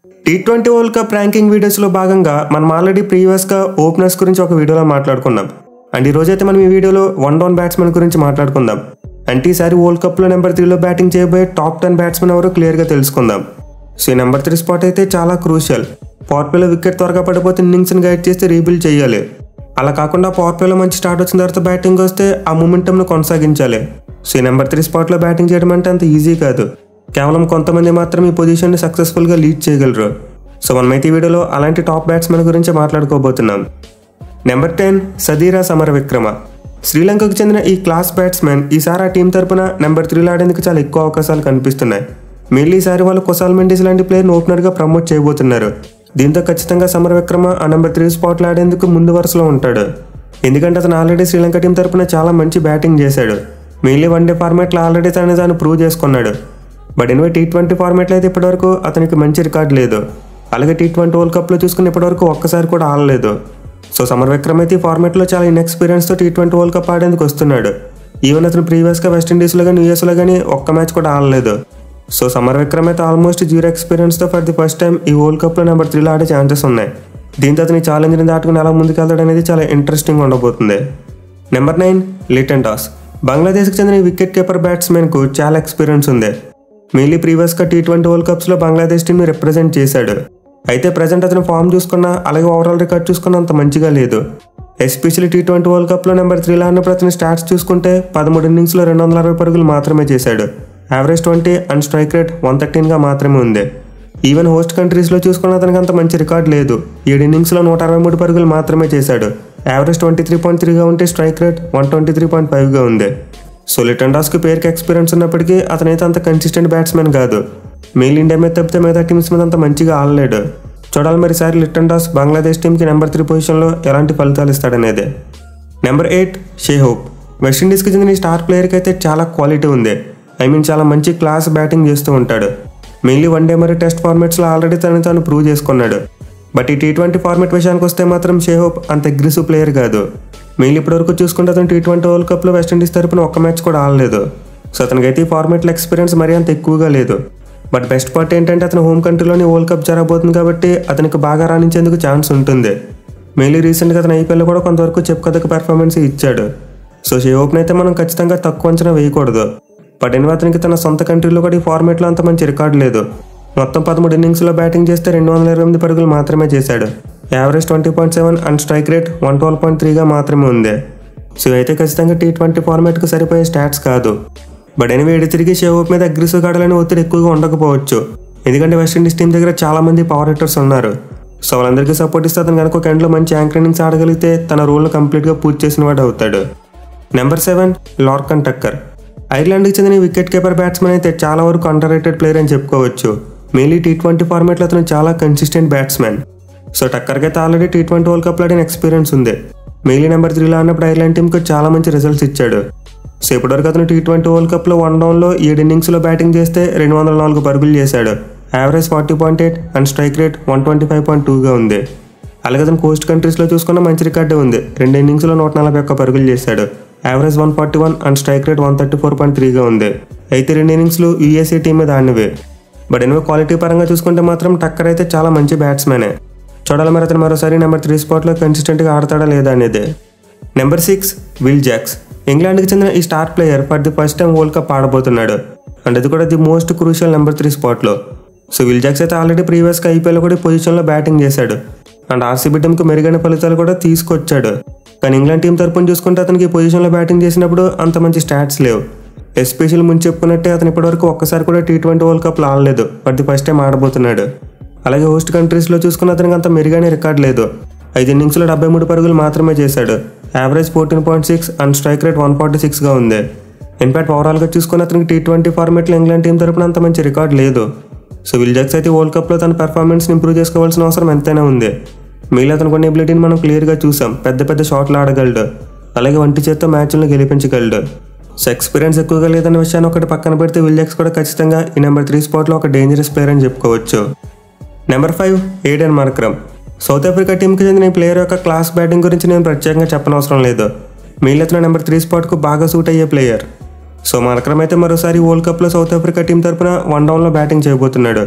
tea twenty world cup ranking వీడియోస్లో భాగంగా మనం ఆల్రెడీ ప్రీవియస్గా ఓపెనర్స్ గురించి ఒక వీడియోలో మాట్లాడుకున్నాం అండ్ ఈ రోజైతే మనం ఈ వీడియోలో వన్ డౌన్ బ్యాట్స్మెన్ గురించి మాట్లాడుకుందాం అంటే ఈసారి వరల్డ్ కప్లో నెంబర్ త్రీలో బ్యాటింగ్ చేయబోయే టాప్ టెన్ బ్యాట్స్మెన్ ఎవరో క్లియర్గా తెలుసుకుందాం సో ఈ నెంబర్ త్రీ స్పాట్ అయితే చాలా క్రూషియల్ పవర్ ప్లేలో వికెట్ త్వరగా పడిపోతే ఇన్నింగ్స్ని గైడ్ చేస్తే రీబిల్డ్ చేయాలి అలా కాకుండా పవర్ ప్లేలో మంచి స్టార్ట్ వచ్చిన తర్వాత బ్యాటింగ్ వస్తే ఆ మూమెంటంను కొనసాగించాలి సో ఈ నెంబర్ త్రీ స్పాట్లో బ్యాటింగ్ చేయడం అంటే అంత ఈజీ కాదు కేవలం కొంతమంది మాత్రం ఈ పొజిషన్ని సక్సెస్ఫుల్గా లీడ్ చేయగలరు సో మనమైతే ఈ వీడియోలో అలాంటి టాప్ బ్యాట్స్మెన్ గురించి మాట్లాడుకోబోతున్నాం నెంబర్ టెన్ సదీరా సమర విక్రమ శ్రీలంకకు చెందిన ఈ క్లాస్ బ్యాట్స్మెన్ ఈసారి ఆ టీం తరపున నెంబర్ త్రీలో ఆడేందుకు చాలా ఎక్కువ అవకాశాలు కనిపిస్తున్నాయి మెయిన్లీ ఈసారి వాళ్ళు కుసాల్ మెండిస్ లాంటి ప్లేయర్ని ఓపెనర్గా ప్రమోట్ చేయబోతున్నారు దీంతో ఖచ్చితంగా సమర విక్రమ ఆ నెంబర్ త్రీ స్పాట్లో ఆడేందుకు ముందు వరుసలో ఉంటాడు ఎందుకంటే అతను ఆల్రెడీ శ్రీలంక టీం తరపున చాలా మంచి బ్యాటింగ్ చేశాడు మెయిన్లీ వన్డే ఫార్మాట్లో ఆల్రెడీ తనని తాను ప్రూవ్ చేసుకున్నాడు బట్ ఎనివే టీ ట్వంటీ ఫార్మాట్లో అయితే ఇప్పటివరకు అతనికి మంచి రికార్డ్ లేదు అలాగే టీ ట్వంటీ వరల్డ్ కప్లో చూసుకుని ఇప్పటివరకు ఒక్కసారి కూడా ఆడలేదు సో సమర్ విక్రమ్ అయితే ఈ ఫార్మాట్లో చాలా ఇన్ఎక్స్పీరియన్స్తో టీ ట్వంటీ వరల్డ్ కప్ ఆడేందుకు వస్తున్నాడు ఈవెన్ అతను ప్రీవియస్గా వెస్టిండీస్లో కానీ యూఎస్లో కానీ ఒక్క మ్యాచ్ కూడా ఆడలేదు సో సమర్ విక్రమ్ అయితే ఆల్మోస్ట్ జీరో ఎక్స్పీరియన్స్తో ఫర్ ది ఫస్ట్ టైం ఈ వరల్డ్ కప్లో నెంబర్ త్రీలో ఆడే ఛాన్సెస్ ఉన్నాయి దీంతో అతని ఛాలెంజ్ని దాటుకుని ఎలా ముందుకెళ్తాడు అనేది చాలా ఇంట్రెస్టింగ్ ఉండబోతుంది నెంబర్ నైన్ లిటన్ టాస్ బంగ్లాదేశ్కి చెందిన ఈ వికెట్ కీపర్ బ్యాట్స్మెన్కు చాలా ఎక్స్పీరియన్స్ ఉంది మెయిన్లీ ప్రీవియస్గా టీ ట్వంటీ వరల్డ్ కప్స్లో బంగ్లాదేశ్ టీంని రిప్రజెంట్ చేశాడు అయితే ప్రజెంట్ అతను ఫామ్ చూసుకున్నా అలాగే ఓవరాల్ రికార్డ్ చూసుకున్నా అంత మంచిగా లేదు ఎస్పెషల్లీ టీ ట్వంటీ వరల్డ్ కప్లో నెంబర్ త్రీలో ఆడినప్పుడు అతని స్టాట్స్ చూసుకుంటే పదమూడు ఇన్నింగ్స్లో రెండు వందల అరవై పరుగులు మాత్రమే చేశాడు average twenty and strike rate one థర్టీన్గా మాత్రమే ఉంది ఈవెన్ హోస్ట్ కంట్రీస్లో చూసుకున్న అతనికి అంత మంచి రికార్డ్ లేదు ఏడు ఇన్నింగ్స్లో నూట అరవై మూడు పరుగులు మాత్రమే చేశాడు యావరేజ్ ట్వంటీ త్రీ పాయింట్ త్రీగా ఉంటే strike rate one twenty three point ఫైవ్గా ఉంది సో లిటన్ డాస్కి పేరుకి ఎక్స్పీరియన్స్ ఉన్నప్పటికీ అతనైతే అంత కన్సిస్టెంట్ బ్యాట్స్మెన్ కాదు మెయిల్ ఇండియా మీద తప్పితే మిగతా టీమ్స్ మీద అంత మంచిగా ఆడలేడు చూడాలి మరి ఈసారి లిటన్ డాస్ బంగ్లాదేశ్ టీంకి నెంబర్ త్రీ పొజిషన్లో ఎలాంటి ఫలితాలు ఇస్తాడనేది నెంబర్ ఎయిట్ షేహోప్ వెస్టిండీస్కి చెందిన ఈ స్టార్ ప్లేయర్కి అయితే చాలా క్వాలిటీ ఉంది ఐ మీన్ చాలా మంచి క్లాస్ బ్యాటింగ్ చేస్తూ ఉంటాడు మెయిన్లీ వన్ డే మరియు టెస్ట్ ఫార్మాట్స్లో ఆల్రెడీ తను తాను ప్రూవ్ చేసుకున్నాడు బట్ ఈ టీ ట్వంటీ ఫార్మాట్ విషయానికి వస్తే మాత్రం షేహోప్ అంత అగ్రెసివ్ ప్లేయర్ కాదు మెయిన్లీ ఇప్పటివరకు చూసుకుంటే అతను టీ ట్వంటీ వరల్డ్ కప్లో వెస్టిండీస్ తరపున ఒక్క మ్యాచ్ కూడా ఆడలేదు సో అతనికైతే ఈ ఫార్మాట్లో ఎక్స్పీరియన్స్ మరీ అంత ఎక్కువగా లేదు బట్ బెస్ట్ పార్ట్ ఏంటంటే అతను హోమ్ కంట్రీలోని వరల్డ్ కప్ జరగబోతుంది కాబట్టి అతనికి బాగా రాణించేందుకు ఛాన్స్ ఉంటుంది మెయిన్లీ రీసెంట్గా అతను ఐపీఎల్లో కూడా కొంతవరకు చెప్పుకోదగ్గ పెర్ఫార్మెన్స్ ఇచ్చాడు సో షేహోప్ని అయితే మనం ఖచ్చితంగా తక్కువ అంచనా వేయకూడదు బట్ ఎనివే అతనికి తన సొంత కంట్రీలో కూడా ఈ ఫార్మేట్లో అంత మంచి రికార్డు లేదు మొత్తం పదమూడు ఇన్నింగ్స్లో బ్యాటింగ్ చేస్తే రెండు వందల ఇరవై ఎనిమిది పరుగులు మాత్రమే చేశాడు average twenty point seven and strike rate one twelve point త్రీగా మాత్రమే ఉంది సో అయితే ఖచ్చితంగా టీ ట్వంటీ ఫార్మాట్కి సరిపోయే స్టాట్స్ కాదు బట్ ఎనివే ఎడి తిరిగి షేవోప్ మీద అగ్రెసివ్ ఆడాలని ఒత్తిడి ఎక్కువగా ఉండకపోవచ్చు ఎందుకంటే వెస్టిండీస్ టీం దగ్గర చాలా మంది పవర్ హిట్టర్స్ ఉన్నారు సో వాళ్ళందరికీ సపోర్ట్ ఇస్తే అతను కనుక ఒక ఎండ్లో మంచి యాంకర్ ఇన్నింగ్స్ ఆడగలిగితే తన రోల్ను కంప్లీట్గా పూర్తి చేసిన వాడు అవుతాడు నెంబర్ సెవెన్ లార్కన్ టక్కర్ ఐర్లాండ్కి చెందిన ఈ వికెట్ కీపర్ బ్యాట్స్మెన్ అయితే చాలా వరకు అండర్ రేటెడ్ ప్లేయర్ అని చెప్పుకోవచ్చు మెయిన్లీ టీ ట్వంటీ ఫార్మాట్లో అతను చాలా కన్సిస్టెంట్ బ్యాట్స్మెన్ సో టక్కర్కి అయితే ఆల్రెడీ టీ ట్వంటీ వరల్డ్ కప్లో ఆడిన ఎక్స్పీరియన్స్ ఉంది మెయిన్లీ నెంబర్ త్రీలో ఆడినప్పుడు ఐర్లాండ్ టీంకి చాలా మంచి రిజల్ట్స్ ఇచ్చాడు సో ఇప్పటివరకు అతను టీ ట్వంటీ వరల్డ్ కప్లో వన్ డౌన్లో ఏడు ఇన్నింగ్స్లో బ్యాటింగ్ చేస్తే రెండు వందల నాలుగు పరుగులు చేశాడు average forty point eight and strike rate one twenty five point టూగా ఉంది అలాగే అతను కోస్ట్ కంట్రీస్లో చూసుకున్న మంచి రికార్డే ఉంది రెండు ఇన్నింగ్స్లో నూట నలభై ఒక్క పరుగులు చేశాడు average one forty one and strike rate one thirty four point త్రీగా ఉంది అయితే రెండు ఇన్నింగ్స్లు యూఎస్ఏ టీం మీద ఆడినవే బట్ ఎనివే క్వాలిటీ పరంగా చూసుకుంటే మాత్రం టక్కర్ అయితే చాలా మంచి బ్యాట్స్మెనే చూడాలి మరి అతను మరోసారి నెంబర్ త్రీ స్పాట్లో కన్సిస్టెంట్గా ఆడతాడా లేదా అనేది నెంబర్ సిక్స్ విల్ జాక్స్ ఇంగ్లాండ్కి చెందిన ఈ star player for the first time world cup ఆడబోతున్నాడు అండ్ అది కూడా the most crucial number three స్పాట్లో సో విల్ జాక్స్ అయితే ఆల్రెడీ ప్రీవియస్గా ఐపీఎల్ కూడా ఈ పొజిషన్లో బ్యాటింగ్ చేశాడు అండ్ ఆర్సీబీ టీంకి మెరుగైన ఫలితాలు కూడా తీసుకొచ్చాడు కానీ ఇంగ్లాండ్ టీం తరపున చూసుకుంటే అతనికి ఈ పొజిషన్లో బ్యాటింగ్ చేసినప్పుడు అంత మంచి స్టాట్స్ లేవు ఎస్పెషల్ ముందు చెప్పుకున్నట్టే అతను ఇప్పటివరకు ఒక్కసారి కూడా టీ ట్వంటీ వరల్డ్ కప్లో ఆడలేదు బట్ ది ఫస్ట్ టైం ఆడబోతున్నాడు అలాగే హోస్ట్ కంట్రీస్లో చూసుకున్న అతనికి అంత మెరుగైన రికార్డ్ లేదు ఐదు ఇన్నింగ్స్లో డెబ్బై మూడు పరుగులు మాత్రమే చేశాడు average fourteen point six and strike rate one forty సిక్స్గా ఉంది ఇన్ఫాక్ట్ ఓవరాల్గా చూసుకున్న అతనికి టీ ట్వంటీ ఫార్మేట్లో ఇంగ్లాండ్ టీం తరపున అంత మంచి రికార్డ్ లేదు సో విల్ జాక్స్ అయితే వరల్డ్ కప్లో తన పెర్ఫార్మెన్స్ని ఇంప్రూవ్ చేసుకోవాల్సిన అవసరం ఎంతైనా ఉంది మిగిలిన అతనికి కొన్ని ఎబిలిటీని మనం క్లియర్గా చూసాం పెద్ద పెద్ద షాట్లు ఆడగలడు అలాగే వంటి చేత్తో మ్యాచ్లను గెలిపించగలడు సో ఎక్స్పీరియన్స్ ఎక్కువగా లేదన్న విషయాన్ని ఒకటి పక్కన పెడితే విల్జాక్స్ కూడా ఖచ్చితంగా ఈ నెంబర్ త్రీ స్పాట్లో ఒక డేంజరస్ ప్లేయర్ అని చెప్పుకోవచ్చు number five Aiden Markram South Africa టీంకి చెందిన ఈ ప్లేయర్ యొక్క క్లాస్ బ్యాటింగ్ గురించి నేను ప్రత్యేకంగా చెప్పనవసరం లేదు మిగిలిన నెంబర్ త్రీ స్పాట్కు బాగా సూట్ అయ్యే ప్లేయర్ సో మార్క్రమ్ అయితే మరోసారి వరల్డ్ కప్లో సౌత్ ఆఫ్రికా టీం తరపున వన్ డౌన్లో బ్యాటింగ్ చేయబోతున్నాడు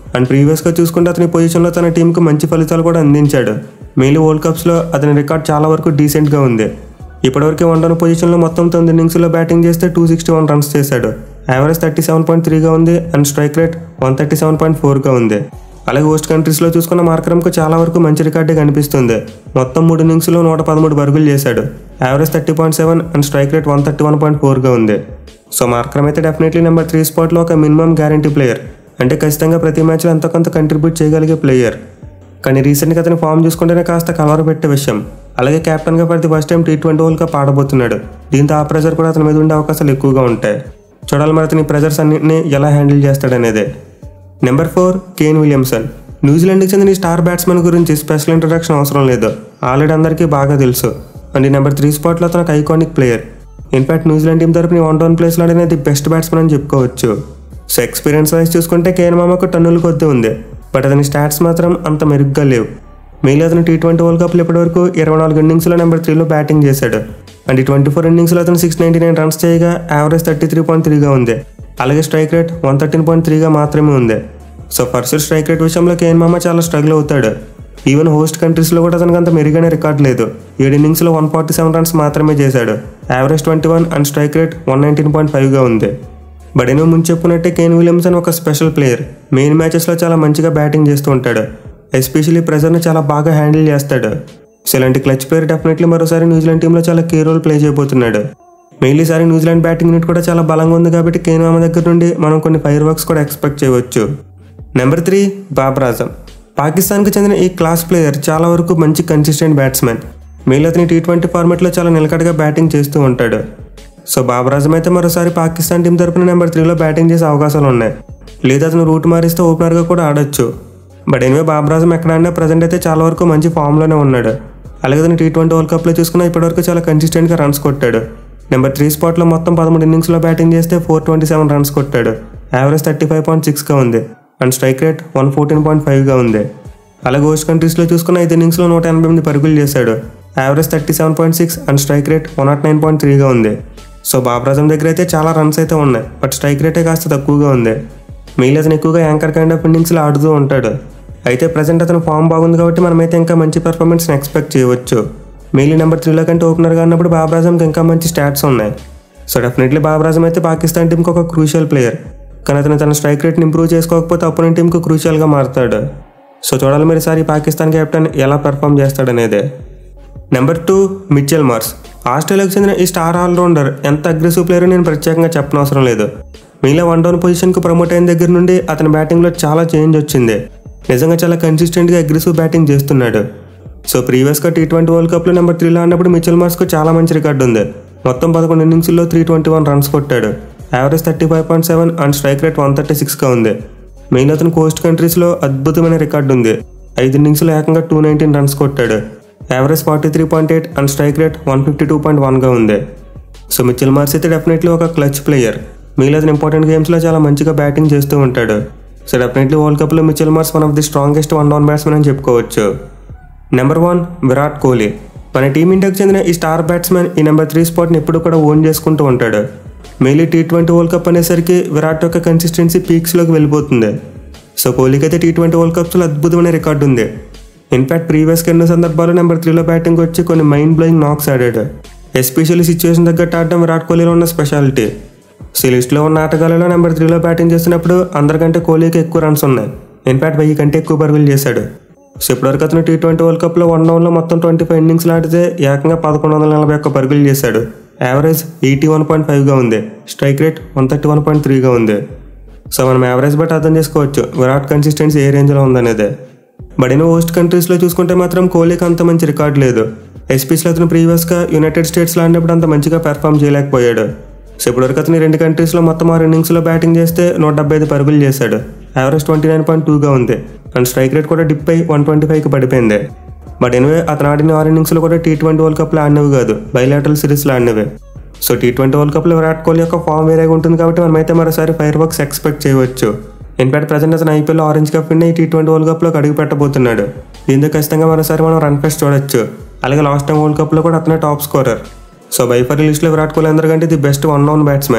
అండ్ ప్రీవియస్గా చూసుకుంటే అతని పొజిషన్లో తన టీంకి మంచి ఫలితాలు కూడా అందించాడు మెయిన్లీ వరల్డ్ కప్స్లో అతని రికార్డ్ చాలా వరకు డీసెంట్గా ఉంది ఇప్పటివరకు వన్ డౌన్ పొజిషన్లో మొత్తం తొమ్మిది ఇన్నింగ్స్లో బ్యాటింగ్ చేస్తే టూ సిక్స్టీ వన్ రన్స్ చేశాడు యావరేజ్ థర్టీ సెవెన్ పాయింట్ త్రీగా ఉంది and strike rate one thirty seven point ఫోర్గా ఉంది అలాగే హోస్ట్ కంట్రీస్లో చూసుకున్న మార్కరంకు చాలా వరకు మంచి రికార్డే కనిపిస్తుంది మొత్తం మూడు ఇన్నింగ్స్లో నూట పదమూడు పరుగులు చేశాడు average thirty point seven and strike rate one thirty one point ఫోర్గా ఉంది సో మార్కరం అయితే డెఫినెట్లీ నెంబర్ త్రీ స్పాట్లో ఒక మినిమం గ్యారంటీ ప్లేయర్ అంటే ఖచ్చితంగా ప్రతి మ్యాచ్లో ఎంతో కొంత కంట్రిబ్యూట్ చేయగలిగే ప్లేయర్ కానీ రీసెంట్గా అతని ఫామ్ చూసుకుంటేనే కాస్త కలవర పెట్టే విషయం అలాగే కెప్టెన్గా ప్రతి first time T twenty world cup ఆడబోతున్నాడు దీంతో ఆ ప్రెజర్ కూడా అతని మీద ఉండే అవకాశాలు ఎక్కువగా ఉంటాయి చూడాలి మరి అతని ప్రెజర్స్ అన్నింటినీ ఎలా హ్యాండిల్ చేస్తాడనేదే నెంబర్ ఫోర్ కేన్ విలియమ్సన్ న్యూజిలాండ్కి చెందిన ఈ స్టార్ బ్యాట్స్మెన్ గురించి స్పెషల్ ఇంట్రడక్షన్ అవసరం లేదు ఆల్రెడీ అందరికీ బాగా తెలుసు అండ్ ఈ నెంబర్ త్రీ స్పాట్లో అతను ఒక iconic player in fact New Zealand team తరపున వన్ డౌన్ ప్లేస్లో ఆడిన ది బెస్ట్ బ్యాట్స్మెన్ అని చెప్పుకోవచ్చు సో ఎక్స్పీరియన్స్ వైజ్ చూసుకుంటే కేన్ మామకు టన్నులు కొద్ది ఉంది బట్ అతని స్టాట్స్ మాత్రం అంత మెరుగ్గా లేవు మెయిన్లీ అతను టీ ట్వంటీ వరల్డ్ కప్లో ఇప్పటివరకు ఇరవై నాలుగు ఇన్నింగ్స్లో నెంబర్ త్రీలో బ్యాటింగ్ చేశాడు అండ్ ఈ ట్వంటీ ఫోర్ ఇన్నింగ్స్లో అతను సిక్స్ నైంటీ నైన్ రన్స్ చేయగా యావరేజ్ థర్టీ త్రీ పాయింట్ త్రీగా ఉంది అలాగే strike rate one thirteen point త్రీగా మాత్రమే ఉంది సో ఫస్ట్ స్ట్రైక్ రేట్ విషయంలో కేన్ మామ చాలా స్ట్రగుల్ అవుతాడు ఈవెన్ హోస్ట్ కంట్రీస్లో కూడా అతనికి అంత మెరుగైన రికార్డ్ లేదు ఏడు ఇన్నింగ్స్లో వన్ ఫార్టీ సెవెన్ రన్స్ మాత్రమే చేశాడు average twenty one and strike rate one nineteen point ఫైవ్గా ఉంది బట్ నేను ముందు చెప్పుకున్నట్టే కేన్ విలియమ్సన్ ఒక స్పెషల్ ప్లేయర్ మెయిన్ మ్యాచెస్లో చాలా మంచిగా బ్యాటింగ్ చేస్తూ ఉంటాడు ఎస్పెషలీ ప్రెజర్ని చాలా బాగా హ్యాండిల్ చేస్తాడు సో ఇలాంటి క్లచ్ ప్లేయర్ డెఫినెట్లీ మరోసారి న్యూజిలాండ్ టీంలో చాలా కీ రోల్ ప్లే చేయబోతున్నాడు మెయిన్లీ సారి న్యూజిలాండ్ బ్యాటింగ్ యూనిట్ కూడా చాలా బలంగా ఉంది కాబట్టి కేన్ మామ దగ్గర నుండి మనం కొన్ని ఫైర్ వర్క్స్ కూడా ఎక్స్పెక్ట్ చేయవచ్చు నెంబర్ త్రీ బాబర్ ఆజం పాకిస్తాన్కి చెందిన ఈ క్లాస్ ప్లేయర్ చాలా వరకు మంచి కన్సిస్టెంట్ బ్యాట్స్మెన్ మెయిల్ అతని టీ ట్వంటీ ఫార్మాట్లో చాలా నిలకడగా బ్యాటింగ్ చేస్తూ ఉంటాడు సో బాబర్ ఆజం అయితే మరోసారి పాకిస్తాన్ టీం తరపున నెంబర్ త్రీలో బ్యాటింగ్ చేసే అవకాశాలు ఉన్నాయి లేదా అతను రూట్ మారిస్తే ఓపెనర్గా కూడా ఆడొచ్చు బట్ ఎనివే బాబర్ ఆజం ఎక్కడ ఆడినా ప్రజెంట్ అయితే చాలా వరకు మంచి ఫామ్లోనే ఉన్నాడు అలాగే అతను టీ ట్వంటీ వరల్డ్ కప్లో చూసుకున్నా ఇప్పటివరకు చాలా కన్సిస్టెంట్గా రన్స్ కొట్టాడు నెంబర్ త్రీ స్పాట్లో మొత్తం పదమూడు ఇన్నింగ్స్లో బ్యాటింగ్ చేస్తే ఫోర్ ట్వంటీ సెవెన్ రన్స్ కొట్టాడు యావరేజ్ థర్టీ ఫైవ్ పాయింట్ సిక్స్గా ఉంది and strike rate one fourteen point ఫైవ్గా ఉంది అలాగే హోస్ట్ కంట్రీస్లో చూసుకున్న ఐదు ఇన్నింగ్స్లో నూట ఎనభై ఎనిమిది పరుగులు చేశాడు average thirty seven point six and strike rate one not nine point త్రీగా ఉంది సో బాబరాజం దగ్గర అయితే చాలా రన్స్ అయితే ఉన్నాయి బట్ స్ట్రైక్ రేటే కాస్త తక్కువగా ఉంది మెయిల్ అతను ఎక్కువగా యాంకర్ కైండ్ ఆఫ్ ఇన్నింగ్స్లో ఆడుతూ ఉంటాడు అయితే ప్రజెంట్ అతను ఫామ్ బాగుంది కాబట్టి మనమైతే ఇంకా మంచి పెర్ఫార్మెన్స్ని ఎక్స్పెక్ట్ చేయవచ్చు మెయిల్ నెంబర్ త్రీలో కంటే ఓపెనర్గా ఉన్నప్పుడు బాబరాజంకి ఇంకా మంచి స్టాట్స్ ఉన్నాయి సో డెఫినెట్లీ బాబరాజం అయితే పాకిస్తాన్ టీంకి ఒక క్రూషియల్ ప్లేయర్ కానీ అతను తన స్ట్రైక్ రేట్ని ఇంప్రూవ్ చేసుకోకపోతే అపోనెంట్ టీంకి క్రూషియల్గా మారుతాడు సో చూడాలి మరి సారి పాకిస్తాన్ కెప్టెన్ ఎలా పెర్ఫామ్ చేస్తాడనేదే నెంబర్ టూ మిచెల్ మార్స్ ఆస్ట్రేలియాకు చెందిన ఈ స్టార్ ఆల్రౌండర్ ఎంత అగ్రెసివ్ ప్లేయర్ నేను ప్రత్యేకంగా చెప్పనవసరం లేదు మీలో వన్ డౌన్ పొజిషన్కు ప్రమోట్ అయిన దగ్గర నుండి అతని బ్యాటింగ్లో చాలా చేంజ్ వచ్చింది నిజంగా చాలా కన్సిస్టెంట్గా అగ్రెసివ్ బ్యాటింగ్ చేస్తున్నాడు సో ప్రీవియస్గా టీ ట్వంటీ వరల్డ్ కప్లో నెంబర్ త్రీలో ఆడినప్పుడు మిచెల్ మార్స్కు చాలా మంచి రికార్డు ఉంది మొత్తం పదకొండు ఇన్నింగ్స్లో త్రీ ట్వంటీ వన్ రన్స్ కొట్టాడు average thirty five point seven and strike rate one thirty సిక్స్గా ఉంది మెయిన్ అతను కోస్ట్ కంట్రీస్లో అద్భుతమైన రికార్డు ఉంది ఐదు ఇన్నింగ్స్లో ఏకంగా టూ నైన్టీన్ రన్స్ కొట్టాడు average forty three point eight and strike rate one fifty two point వన్గా ఉంది సో మిచిల్ మార్స్ అయితే డెఫినెట్లీ ఒక క్లచ్ ప్లేయర్ మిగిలిన అతను ఇంపార్టెంట్ గేమ్స్లో చాలా మంచిగా బ్యాటింగ్ చేస్తూ ఉంటాడు సో డెఫినెట్లీ వరల్డ్ కప్లో Mitchell Marsh one of the strongest one down batsmen అని చెప్పుకోవచ్చు నెంబర్ వన్ విరాట్ కోహ్లీ మన టీమిండియాకు చెందిన ఈ స్టార్ బ్యాట్స్మెన్ ఈ నెంబర్ త్రీ స్పాట్ని ఎప్పుడు కూడా ఓన్ చేసుకుంటూ ఉంటాడు mainly T twenty world cup అనేసరికి విరాట్ యొక్క కన్సిస్టెన్సీ పీక్స్లోకి వెళ్ళిపోతుంది సో కోహ్లీకి అయితే టీ ట్వంటీ వరల్డ్ కప్స్లో అద్భుతమైన రికార్డు ఉంది ఇన్ఫాక్ట్ ప్రీవియస్ ఎన్నో సందర్భాల్లో నెంబర్ త్రీలో బ్యాటింగ్ వచ్చి కొన్ని మైండ్ బ్లోయింగ్ నాక్స్ ఆడాడు ఎస్పెషల్లీ సిచ్యువేషన్ తగ్గట్టు ఆడడం విరాట్ కోహ్లీలో ఉన్న స్పెషాలిటీ సో ఈ లిస్ట్లో ఉన్న ఆటగాళ్ళలో నెంబర్ త్రీలో బ్యాటింగ్ చేస్తున్నప్పుడు అందరికంటే కోహ్లీకి ఎక్కువ రన్స్ ఉన్నాయి ఇన్ఫాక్ట్ వెయ్యి కంటే ఎక్కువ పరుగులు చేశాడు సో ఇప్పటివరకు అతను టీ ట్వంటీ వరల్డ్ కప్లో వన్ డౌన్లో మొత్తం ట్వంటీ ఫైవ్ ఇన్నింగ్స్లు ఆడితే ఏకంగా పదకొండు వందల నలభై ఒక్క పరుగులు చేశాడు యావరేజ్ ఎయిటీ వన్ పాయింట్ ఫైవ్గా ఉంది strike rate one thirty one point త్రీగా ఉంది సో మనం యావరేజ్ బట్టి అర్థం చేసుకోవచ్చు విరాట్ కన్సిస్టెన్సీ ఏ రేంజ్లో ఉందనేది బట్ ఎన్నో హోస్ట్ కంట్రీస్లో చూసుకుంటే మాత్రం కోహ్లీకి అంత మంచి రికార్డ్ లేదు ఎస్పీస్లో అతను ప్రీవియస్గా యునైటెడ్ స్టేట్స్లో ఆడినప్పుడు అంత మంచిగా పెర్ఫామ్ చేయలేకపోయాడు సో ఇప్పటివరకు అతను రెండు కంట్రీస్లో మొత్తం ఆరు ఇన్నింగ్స్లో బ్యాటింగ్ చేస్తే నూట డెబ్బై ఐదు పరుగులు చేశాడు యావరేజ్ ట్వంటీ నైన్ పాయింట్ టూగా ఉంది అండ్ స్ట్రైక్ రేట్ కూడా డిప్ అయి వన్ ట్వంటీ ఫైవ్కి పడిపోయింది బట్ ఎనివే అతను ఆడిన ఆరు ఇన్నింగ్స్లో కూడా టీ ట్వంటీ వరల్డ్ కప్లో ఆడినవి కాదు బైలాటరల్ సిరీస్లో ఆడినవి సో టీ ట్వంటీ వరల్డ్ కప్లో విరాట్ కోహ్లీ యొక్క ఫామ్ వేరేగా ఉంటుంది కాబట్టి మనమైతే మరోసారి ఫైర్ వర్క్స్ ఎక్స్పెక్ట్ చేయవచ్చు ఇన్ఫాక్ట్ ప్రజెంట్ అతను ఐపీఎల్ ఆరెంజ్ కప్ విన్న ఈ టీ ట్వంటీ వరల్డ్ కప్లోకి అడుగు పెట్టబోతున్నాడు దీంతో ఖచ్చితంగా మరోసారి మనం రన్ ఫెస్ట్ చూడొచ్చు అలాగే లాస్ట్ టైం వరల్డ్ కప్లో కూడా అతనే టాప్ స్కోరర్ సో బైఫర్ లిస్ట్లో విరాట్ కోహ్లీ అందరికంటే the best one down batsmen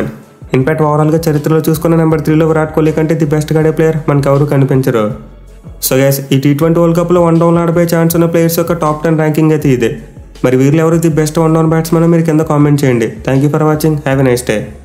in fact ఓవరాల్గా చరిత్రలో చూసుకున్న నెంబర్ త్రీలో విరాట్ కోహ్లీ కంటే ది బెస్ట్ గాడే ప్లేయర్ మనకు ఎవరు కనిపించరు సో గైస్ ఈ టీ ట్వంటీ వరల్డ్ కప్లో వన్ డౌన్ ఆడిపోయే ఛాన్స్ ఉన్న ప్లేయర్స్ యొక్క టాప్ టెన్ ర్యాంకింగ్ అయితే ఇదే మరి వీళ్ళు ఎవరు the best one down batsmen మీరు కింద కామెంట్ చేయండి thank you for watching have a nice day